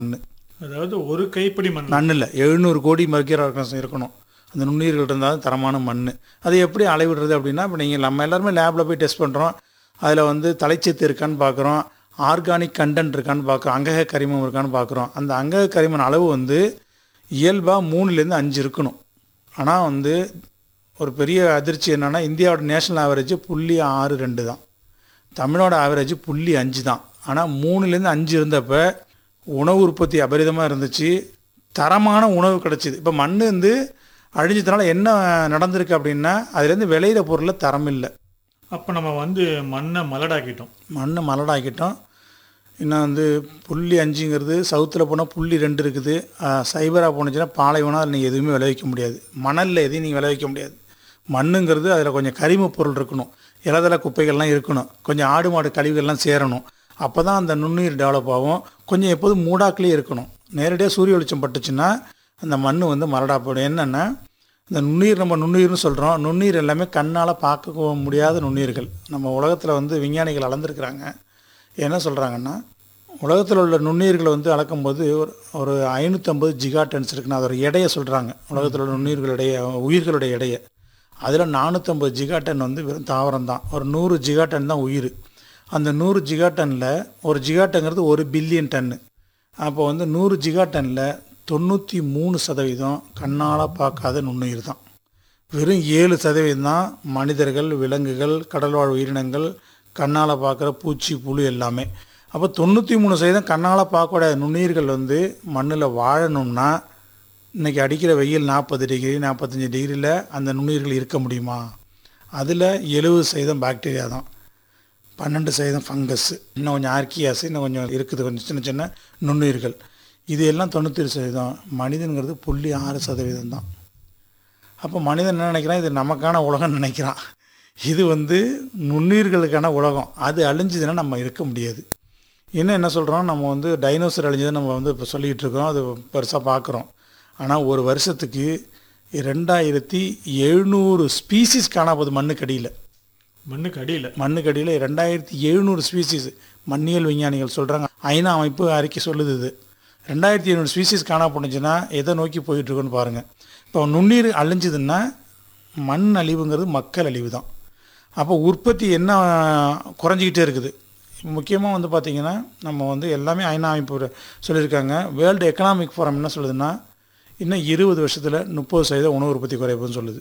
மண்ணு அதாவது ஒரு கைப்பிடி மண் மண் இல்லை எழுநூறு கோடி மர்க்கியர் ஆர்கன்ஸ் இருக்கணும் அந்த நுண்ணுயிர்கள் இருந்தால் தான் தரமான மண் அது எப்படி அளவிடுறது அப்படின்னா இப்போ நீங்கள் நம்ம எல்லாருமே லேபில் போய் டெஸ்ட் பண்ணுறோம் அதில் வந்து தலைச்சத்து இருக்கான்னு பார்க்குறோம் ஆர்கானிக் கண்டென்ட் இருக்கான்னு பார்க்குறோம் அங்கக கரிமம் இருக்கான்னு பார்க்குறோம் அந்த அங்கக கரிமன் அளவு வந்து இயல்பாக மூணுலேருந்து அஞ்சு இருக்கணும் ஆனால் வந்து ஒரு பெரிய அதிர்ச்சி என்னென்னா இந்தியாவோட நேஷனல் ஆவரேஜ் புள்ளி ஆறு ரெண்டு தான் தமிழோட ஆவரேஜ் புள்ளி அஞ்சு தான் ஆனால் மூணுலேருந்து அஞ்சு இருந்தப்ப உணவு உற்பத்தி அபரிதமாக இருந்துச்சு தரமான உணவு கிடச்சிது இப்போ மண் வந்து அழிஞ்சதுனால என்ன நடந்திருக்கு அப்படின்னா அதுலேருந்து விளையிற பொருளில் தரம் இல்லை அப்போ நம்ம வந்து மண்ணை மலடாக்கிட்டோம் மண் மலடாக்கிட்டோம் இன்னும் வந்து புள்ளி அஞ்சுங்கிறது சவுத்தில் போனால் புள்ளி ரெண்டு இருக்குது சைபராக போணுச்சுன்னா பாலைவனம் அதில் நீங்கள் எதுவுமே விளைவிக்க முடியாது மணலில் எதையும் நீங்கள் விளைவிக்க முடியாது மண்ணுங்கிறது அதில் கொஞ்சம் கரிம பொருள் இருக்கணும் இலதல குப்பைகள்லாம் இருக்கணும் கொஞ்சம் ஆடு மாடு கழிவுகள்லாம் சேரணும் அப்போ தான் அந்த நுண்ணுயிர் டெவலப் ஆகும் கொஞ்சம் எப்போதும் மூடாக்கிலே இருக்கணும் நேரடியாக சூரிய வெளிச்சம் பட்டுச்சுன்னா அந்த மண் வந்து மலடா போடும் என்னென்னா இந்த நுண்ணுயிர் நம்ம நுண்ணுயிர்னு சொல்கிறோம் நுண்ணுயிர் எல்லாமே கண்ணால் பார்க்க முடியாத நுண்ணுயிர்கள் நம்ம உலகத்தில் வந்து விஞ்ஞானிகள் அளந்துருக்குறாங்க என்ன சொல்கிறாங்கன்னா உலகத்தில் உள்ள நுண்ணுயிர்களை வந்து அளக்கும்போது ஒரு ஒரு ஐநூற்றம்பது ஜிகா டன்ஸ் இருக்குன்னு அதோட எடையை சொல்கிறாங்க உலகத்தில் உள்ள நுண்ணுயிர்களுடைய உயிர்களுடைய எடையை அதில் நானூற்றம்பது ஜிகா டன் வந்து வெறும் தாவரம் தான் ஒரு நூறு ஜிகா டன் தான் உயிர் அந்த நூறு ஜிகா டன்னில் ஒரு ஜிகா டன்ங்கிறது ஒரு பில்லியன் டன்னு அப்போ வந்து நூறு ஜிகா டன்னில் தொண்ணூற்றி மூணு சதவீதம் கண்ணால் பார்க்காத நுண்ணுயிர் தான் வெறும் ஏழு சதவீதம் தான் மனிதர்கள் விலங்குகள் கடல்வாழ் உயிரினங்கள் கண்ணால் பார்க்குற பூச்சி புழு எல்லாமே அப்போ தொண்ணூற்றி மூணு சதவீதம் கண்ணால் பார்க்கக்கூடிய நுண்ணுயிர்கள் வந்து மண்ணில் வாழணும்னா இன்றைக்கி அடிக்கிற வெயில் நாற்பது டிகிரி நாற்பத்தஞ்சு டிகிரியில் அந்த நுண்ணுயிர்கள் இருக்க முடியுமா அதில் எழுபது சதவீதம் பாக்டீரியா தான் பன்னெண்டு சதவீதம் ஃபங்கஸ் இன்னும் கொஞ்சம் ஆர்கியாஸ் இன்னும் கொஞ்சம் இருக்குது கொஞ்சம் சின்ன சின்ன நுண்ணுயிர்கள் இது எல்லாம் தொண்ணூற்றி சதவீதம் மனிதனுங்கிறது புள்ளி ஆறு சதவீதம் தான் அப்போ மனிதன் என்ன நினைக்கிறான் இது நமக்கான உலகம்னு நினைக்கிறான் இது வந்து நுண்ணுயிர்களுக்கான உலகம் அது அழிஞ்சதுன்னா நம்ம இருக்க முடியாது இன்னும் என்ன சொல்கிறோம் நம்ம வந்து டைனோசர் அழிஞ்சதை நம்ம வந்து இப்போ சொல்லிகிட்டு இருக்கோம் அது பெருசாக பார்க்குறோம் ஆனால் ஒரு வருஷத்துக்கு ரெண்டாயிரத்தி எழுநூறு ஸ்பீசிஸ் காணாப்போகுது மண்ணுக்கடியில் மண்ணுக்கு அடியில் மண்ணுக்கடியில் ரெண்டாயிரத்தி எழுநூறு ஸ்பீசிஸ் மண்ணியல் விஞ்ஞானிகள் சொல்கிறாங்க ஐநா அமைப்பு அறிக்கை சொல்லுது இது ரெண்டாயிரத்தி எழுநூறு ஸ்பீசிஸ் காணா போணுச்சுன்னா எதை நோக்கி போயிட்டுருக்குன்னு பாருங்கள் இப்போ நுண்ணீர் அழிஞ்சதுன்னா மண் அழிவுங்கிறது மக்கள் அழிவு தான் அப்போ உற்பத்தி என்ன குறைஞ்சிக்கிட்டே இருக்குது முக்கியமாக வந்து பார்த்திங்கன்னா நம்ம வந்து எல்லாமே ஐநா அமைப்பு சொல்லியிருக்காங்க வேர்ல்டு எக்கனாமிக் ஃபோரம் என்ன சொல்லுதுன்னா இன்னும் இருபது வருஷத்தில் முப்பது சதவீதம் உணவு உற்பத்தி குறைப்புன்னு சொல்லுது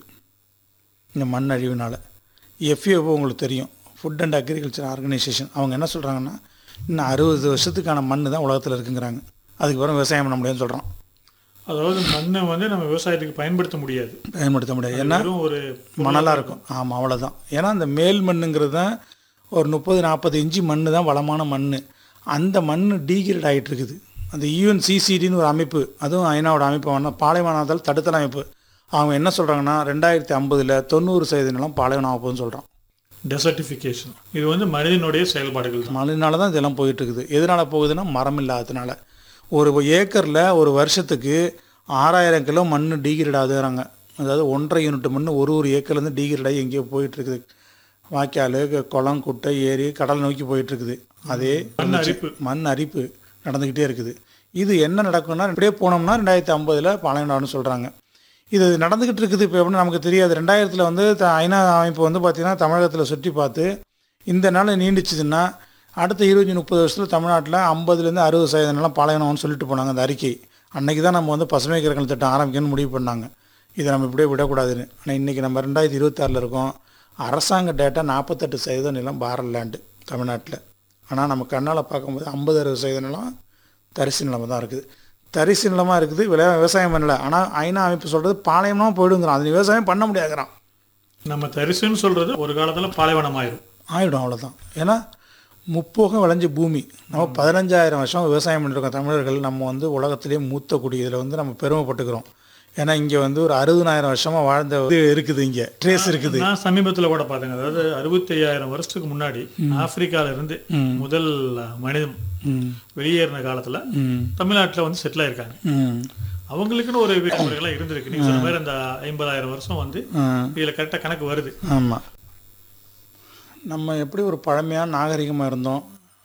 இந்த மண் அழிவுனால் எஃப்ஏஓ உங்களுக்கு தெரியும் ஃபுட் அண்ட் அக்ரிகல்ச்சர் ஆர்கனைசேஷன் அவங்க என்ன சொல்கிறாங்கன்னா இன்னும் அறுபது வருஷத்துக்கான மண் தான் உலகத்தில் இருக்குங்கிறாங்க அதுக்கப்புறம் விவசாயம் பண்ண முடியும்னு சொல்கிறோம் அதாவது மண்ணை வந்து நம்ம விவசாயத்துக்கு பயன்படுத்த முடியாது பயன்படுத்த முடியாது ஏன்னா வெறும் ஒரு மணலாக இருக்கும் ஆமாம் அவ்வளோதான் ஏன்னா அந்த மேல் மண்ணுங்கிறது தான் ஒரு முப்பது நாற்பது இன்ச்சு மண் தான் வளமான மண் அந்த மண் டீகிரேட் ஆகிட்டு இருக்குது அந்த யூஎன்சிசிடின்னு ஒரு அமைப்பு அதுவும் ஐநாவோட அமைப்பு வேணா பாலைவனத்தால் தடுத்தல் அமைப்பு அவங்க என்ன சொல்கிறாங்கன்னா ரெண்டாயிரத்தி ஐம்பதில் தொண்ணூறு சதவீத நிலம் பாலைவனம் ஆகுதுன்னு சொல்கிறான் டெசர்டிஃபிகேஷன் இது வந்து மனிதனுடைய செயல்பாடுகள் தான் மழைனால தான் இதெல்லாம் போயிட்டு இருக்குது எதனால் போகுதுன்னா மரம் இல்லாததுனால ஒரு ஏக்கரில் ஒரு வருஷத்துக்கு ஆறாயிரம் கிலோ மண் டீகிரேட் ஆகுதுறாங்க அதாவது ஒன்றரை யூனிட் மண் ஒரு ஒரு ஏக்கர்லேருந்து டீகிரேட் ஆகி எங்கேயோ போயிட்டுருக்குது வாய்க்கால் குளம் குட்டை ஏரி கடல் நோக்கி போயிட்டுருக்குது அதே மண் அரிப்பு மண் அரிப்பு நடந்துக்கிட்டே இருக்குது இது என்ன நடக்கும்னா இப்படியே போனோம்னா ரெண்டாயிரத்தி ஐம்பதில் பாலைவனம்னு சொல்கிறாங்க இது நடந்துக்கிட்டு இருக்குது இப்போ எப்படின்னு நமக்கு தெரியாது ரெண்டாயிரத்தில் வந்து த- ஐநா அமைப்பு வந்து பார்த்திங்கன்னா தமிழகத்தில் சுற்றி பார்த்து இந்த நாள் நீண்டிச்சுதுன்னா அடுத்த இருபத்தி முப்பது வருஷத்தில் தமிழ்நாட்டில் ஐம்பதுலேருந்து அறுபது சதவீதம் நிலம் பாலைவனம்னு சொல்லிட்டு போனாங்க அந்த அறிக்கை அன்னைக்கு தான் நம்ம வந்து பசுமை கிரகங்கள் திட்டம் ஆரம்பிக்கணும்னு முடிவு பண்ணாங்க இதை நம்ம இப்படியே விடக்கூடாதுன்னு ஆனால் இன்றைக்கி நம்ம ரெண்டாயிரத்தி இருபத்தாறில் இருக்கோம் அரசாங்க டேட்டா நாற்பத்தெட்டு சதவீதம் நிலம் பாரல் லேண்டு தமிழ்நாட்டில் ஆனால் நம்ம கண்ணால் பார்க்கும்போது ஐம்பது அறுபது சதவீதம் நிலம் தரிசு நிலமாக தான் இருக்குது தரிசு நிலமாக இருக்குது விளை விவசாயம் பண்ணல ஆனால் ஐநா அமைப்பு சொல்கிறது பாளையமாக போயிடுங்கிறான் அது விவசாயம் பண்ண முடியாதுங்கிறான் நம்ம தரிசுன்னு சொல்றது ஒரு காலத்துல பாலைவனம் ஆயிரும் ஆயிடும் அவ்வளோதான் ஏன்னா முப்போகம் விளைஞ்ச பூமி நம்ம பதினஞ்சாயிரம் வருஷம் விவசாயம் பண்ணிருக்கோம் தமிழர்கள் நம்ம வந்து உலகத்திலேயே மூத்த குடி இதில் வந்து நம்ம பெருமைப்பட்டுக்கிறோம் ஏன்னா இங்கே வந்து ஒரு அறுபதாயிரம் வருஷமாக வாழ்ந்த இது இருக்குது இங்கே ட்ரேஸ் இருக்குது நான் சமீபத்துல கூட பார்த்தேங்க அதாவது அறுபத்தி ஐயாயிரம் வருஷத்துக்கு முன்னாடி ஆப்பிரிக்கால இருந்து முதல் மனிதன் ம் வெளியேறின காலத்துல ம் தமிழ்நாட்டுல வந்து செட்டில் ஆயிருக்காங்க ம் அவங்களுக்குன்னு ஒரு விதிமுறைகள்லாம் இருந்திருக்கு நீங்க சொன்ன மாதிரி அந்த ஐம்பதாயிரம் வருஷம் வந்து ம் இதுல கரெக்டா கணக்கு வருது ஆமாம் நம்ம எப்படி ஒரு பழமையான நாகரிகமாக இருந்தோம்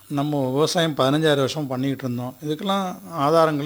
நம்ம விவசாயம் பதினஞ்சாயிரம் வருஷம் பண்ணிக்கிட்டு இருந்தோம் இதுக்கெல்லாம் ஆதாரங்கள்